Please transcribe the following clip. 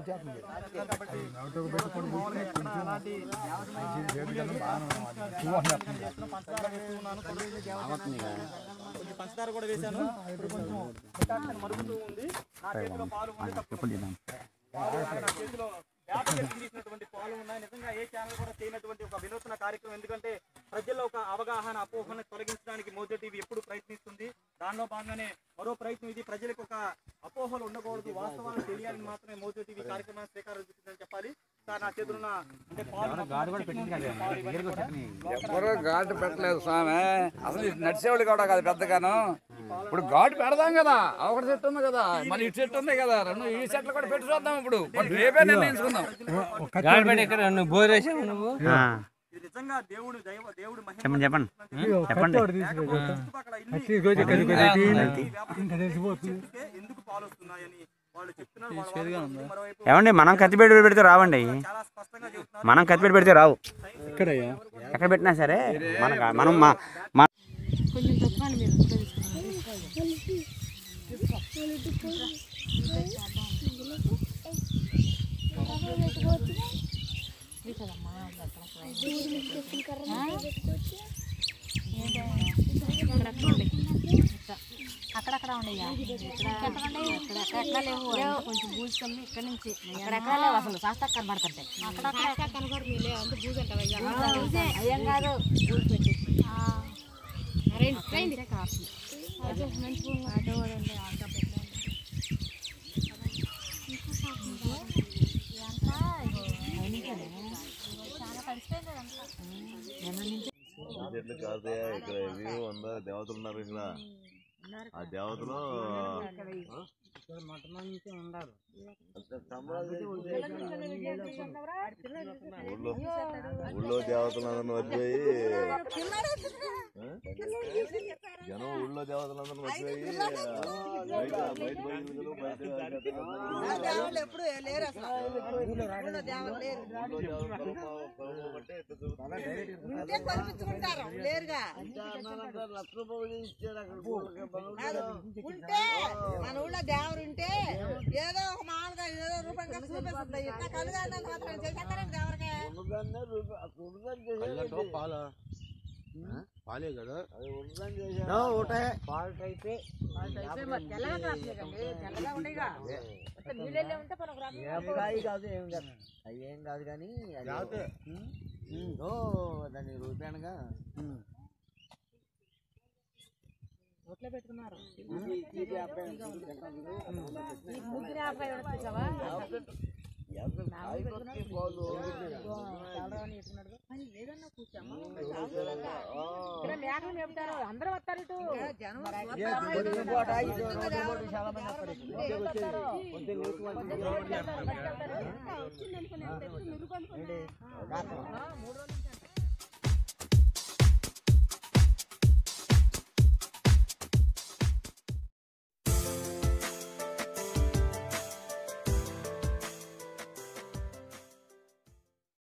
వచ్చేస్తుంది కాబట్టి నోటుకు పెట్టుకొని మామూలుగా ఎక్కడ అలాంటి చేతికన్నా బాగానే చూడండి పంచదార వేస్తున్నాను కొంచెం పంచదార కూడా వేశాను ఇప్పుడు కొంచెం డికాక్షన్ మరుగుతూ ఉంది నా చేతిలో పాలు ఉన్నాయి తప్ప పాలు ఉన్నాయి నా చేతిలో వేప చెట్టు తీసినటువంటి పాలు ఉన్నాయి నిజంగా ఏ ఛానల్ కూడా చేయనటువంటి ఒక వినూత్న కార్యక్రమం ఎందుకంటే ప్రజల్లో ఒక అవగాహన అపోహను తొలగించడానికి మోదీ టీవీ ఎప్పుడు ప్రయత్నిస్తుంది దానిలో భాగంగానే మరో ప్రయత్నం ఇది ప్రజలకు ఒక అపోహలు ఉండకూడదు వాస్తవాలు తెలియాలని మాత్రమే మోదీ టీవీ కార్యక్రమాన్ని శ్రీకారం చుట్టిందని చెప్పాలి సార్ నా చేతులు ఉన్న అంటే పాలు పాలు ఇవన్నీ కూడా ఎవరు ఘాటు పెట్టలేదు స్వామి అసలు ఇటు నడిచేవాళ్ళు కూడా కాదు పెద్దగాను ఇప్పుడు ఘాటు పెడదాం కదా ఒకటి చెట్టు ఉంది కదా మళ్ళీ ఇటు చెట్టు ఉంది కదా రెండు ఈ చెట్లు కూడా పెట్టి చూద్దాం ఇప్పుడు మరి రేపే నిర్ణయించుకుందాం గాడి పెట్టి ఎక్కడ నువ్వు బోర్ వేసావు నువ్వు ఇది నిజంగా దేవుడు దైవ దేవుడు మహిమ చెప్పండి చెప్పండి చెప్పండి చుట్టుపక్కల ఇన్ని ఇంకా తెలిసిపోతుంది చెట్టుకే ఎందుకు పాలు వస్తున్నాయని వాళ్ళు చెప్తున్నారు వాళ్ళ వాదన మరోవైపు ఏమండి మనం కత్తిపెట్టి పెడితే రావండి చాలా స్పష్టంగా చెబుతున్నారు మనం కత్తిపెట్టి పెడితే రావు ఇక్కడయ్యా ఎక్కడ పెట్టినా సరే మన మనం మా మా కొంచెం తప్పండి మీరు అక్కడక్కడ ఉండయ్యా అక్కడక్కడ లేవు కొంచెం బూజు కమ్మి ఇక్కడ నుంచి అక్కడక్కడ లేవు అసలు శాస్త్ర కనబడుతుంటాయి అక్కడక్కడ కనబడుతుంది లేవు అంత బూజు అంటావయ్యా అయ్యం కాదు బూజు పెట్టి రండి రండి అదే మంచి ఆటో కూడా ఉంది ఆటో పెట్టండి చాలా కలిసిపోయింది చెట్లు కాదే ఇక్కడ వ్యూ ఉందా దేవతలు ఉన్నారు ఇక్కడ ఆ దేవతలు ఊళ్ళో ఊళ్ళో దేవతలందరిని మర్చిపోయి ఆ? జనం ఊళ్ళో దేవతలందరిని మర్చిపోయి బయట బయట పోయింది బయట దేవుళ్ళు ఎప్పుడు లేరు అసలు ఊళ్ళో దేవుళ్ళు లేరు ఉంటే కొనిపించుకుంటారు లేరుగా కాదు, ఉంటే మన ఊళ్ళో దేవుడు ఉంటే ఏదో ఒక మామూలుగా ఏదో రూపంగా చూపిస్తుంది ఇట్లా కలుగా మాత్రం చేసేస్తారండి దేవుడికి తెల్లగా ఉండేగా నీళ్ళే ఉంటే మనకు అయ్యేం కాదు కానీ దాని రూపాయనగా ఒట్లో పెట్టుకున్నారు ముగ్గురు యాభై చూసావా ఏదన్నా కూర్చోమ్మా ఇక్కడ మేకలు మేపుతారు అందరూ వస్తారు ఇటు మూడు రోజులు